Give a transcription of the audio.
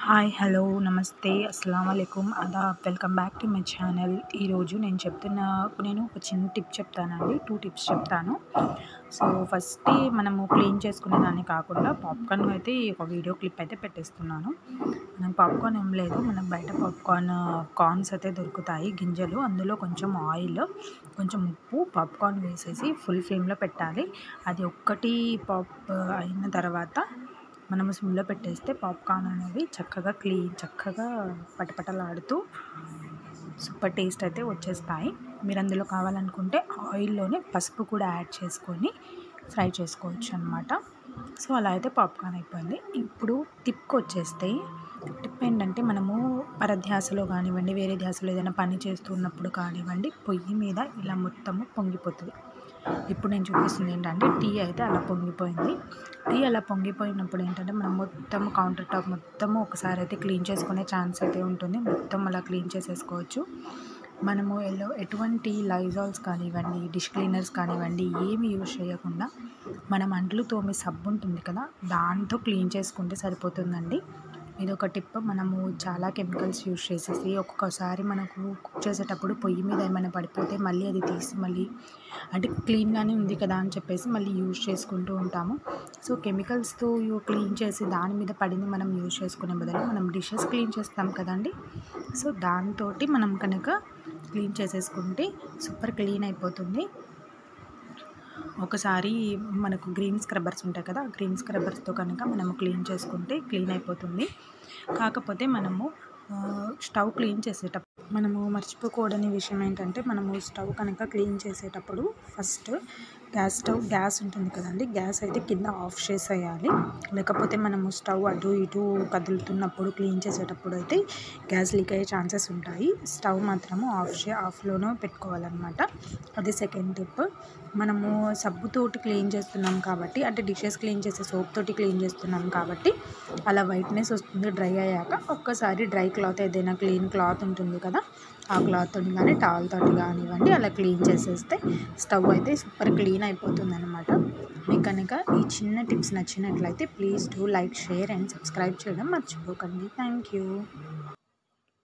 hi hello నమస్తే అస్సలం అయికుం అదాబ్ welcome back to my channel ఈరోజు నేను చెప్తున్న నేను ఒక చిన్న టిప్ చెప్తానండి టూ టిప్స్ చెప్తాను సో ఫస్ట్ మనము క్లీన్ చేసుకునే దాన్ని కాకుండా పాప్కార్న్ అయితే ఒక వీడియో క్లిప్ అయితే పెట్టేస్తున్నాను మనం పాప్కార్న్ ఏం లేదు మనకు బయట పాప్కార్న్ కార్న్స్ అయితే దొరుకుతాయి గింజలు అందులో కొంచెం ఆయిల్ కొంచెం ఉప్పు పాప్కార్న్ వేసేసి ఫుల్ ఫ్లేమ్లో పెట్టాలి అది ఒక్కటి పాప్ అయిన తర్వాత మనము సిమ్లో పెట్టేస్తే పాప్కార్న్ అనేవి చక్కగా క్లీన్ చక్కగా పటపటలాడుతూ సూపర్ టేస్ట్ అయితే వచ్చేస్తాయి మీరు అందులో కావాలనుకుంటే ఆయిల్లోనే పసుపు కూడా యాడ్ చేసుకొని ఫ్రై చేసుకోవచ్చు అనమాట సో అలా అయితే పాప్కార్న్ అయిపోయింది ఇప్పుడు టిప్కి వచ్చేస్తే టిప్ ఏంటంటే మనము పరధ్యాసలో కానివ్వండి వేరే ధ్యాసలో ఏదైనా పని చేస్తున్నప్పుడు కానివ్వండి పొయ్యి మీద ఇలా మొత్తము పొంగిపోతుంది ఇప్పుడు నేను చూపిస్తుంది ఏంటంటే టీ అయితే అలా పొంగిపోయింది టీ అలా పొంగిపోయినప్పుడు ఏంటంటే మనం మొత్తం కౌంటర్ టాప్ మొత్తము ఒకసారి అయితే క్లీన్ చేసుకునే ఛాన్స్ అయితే ఉంటుంది మొత్తం అలా క్లీన్ చేసేసుకోవచ్చు మనము ఎల్లో ఎటువంటి లైజాల్స్ కానివ్వండి డిష్ క్లీనర్స్ కానివ్వండి ఏమి యూజ్ చేయకుండా మనం అంట్లు తోమే సబ్బు ఉంటుంది కదా దాంతో క్లీన్ చేసుకుంటే సరిపోతుందండి ఇది ఒక టిప్ మనము చాలా కెమికల్స్ యూజ్ చేసేసి ఒక్కొక్కసారి మనకు కుక్ చేసేటప్పుడు పొయ్యి మీద ఏమైనా పడిపోతే మళ్ళీ అది తీసి మళ్ళీ అంటే క్లీన్గానే ఉంది కదా అని చెప్పేసి మళ్ళీ యూజ్ చేసుకుంటూ ఉంటాము సో కెమికల్స్తో క్లీన్ చేసి దాని మీద పడింది మనం యూజ్ చేసుకునే బదులు మనం డిషెస్ క్లీన్ చేస్తాం కదండి సో దాంతో మనం కనుక క్లీన్ చేసేసుకుంటే సూపర్ క్లీన్ అయిపోతుంది ఒకసారి మనకు గ్రీన్ స్క్రబ్బర్స్ ఉంటాయి కదా గ్రీన్ స్క్రబ్బర్స్తో కనుక మనము క్లీన్ చేసుకుంటే క్లీన్ అయిపోతుంది కాకపోతే మనము స్టవ్ క్లీన్ చేసేటప్పుడు మనము మర్చిపోకూడని విషయం ఏంటంటే మనము స్టవ్ కనుక క్లీన్ చేసేటప్పుడు ఫస్ట్ గ్యాస్ స్టవ్ గ్యాస్ ఉంటుంది కదండి గ్యాస్ అయితే కింద ఆఫ్ చేసేయాలి లేకపోతే మనము స్టవ్ అటు ఇటు కదులుతున్నప్పుడు క్లీన్ చేసేటప్పుడు అయితే గ్యాస్ లీక్ అయ్యే ఛాన్సెస్ ఉంటాయి స్టవ్ మాత్రము ఆఫ్ చే ఆఫ్లోనే పెట్టుకోవాలన్నమాట అది సెకండ్ టిప్ మనము సబ్బుతోటి క్లీన్ చేస్తున్నాం కాబట్టి అంటే డిషెస్ క్లీన్ చేసే సోప్ తోటి క్లీన్ చేస్తున్నాం కాబట్టి అలా వైట్నెస్ వస్తుంది డ్రై అయ్యాక ఒక్కసారి డ్రై క్లాత్ ఏదైనా క్లీన్ క్లాత్ ఉంటుంది కదా ఆ క్లాత్ తోటి కానీ టావల్ తోటి కానివ్వండి అలా క్లీన్ చేసేస్తే స్టవ్ అయితే సూపర్ క్లీన్ అయిపోతుంది అనమాట మీకు కనుక ఈ చిన్న టిప్స్ నచ్చినట్లయితే please do like share and subscribe చేయడం మర్చిపోకండి థ్యాంక్ యూ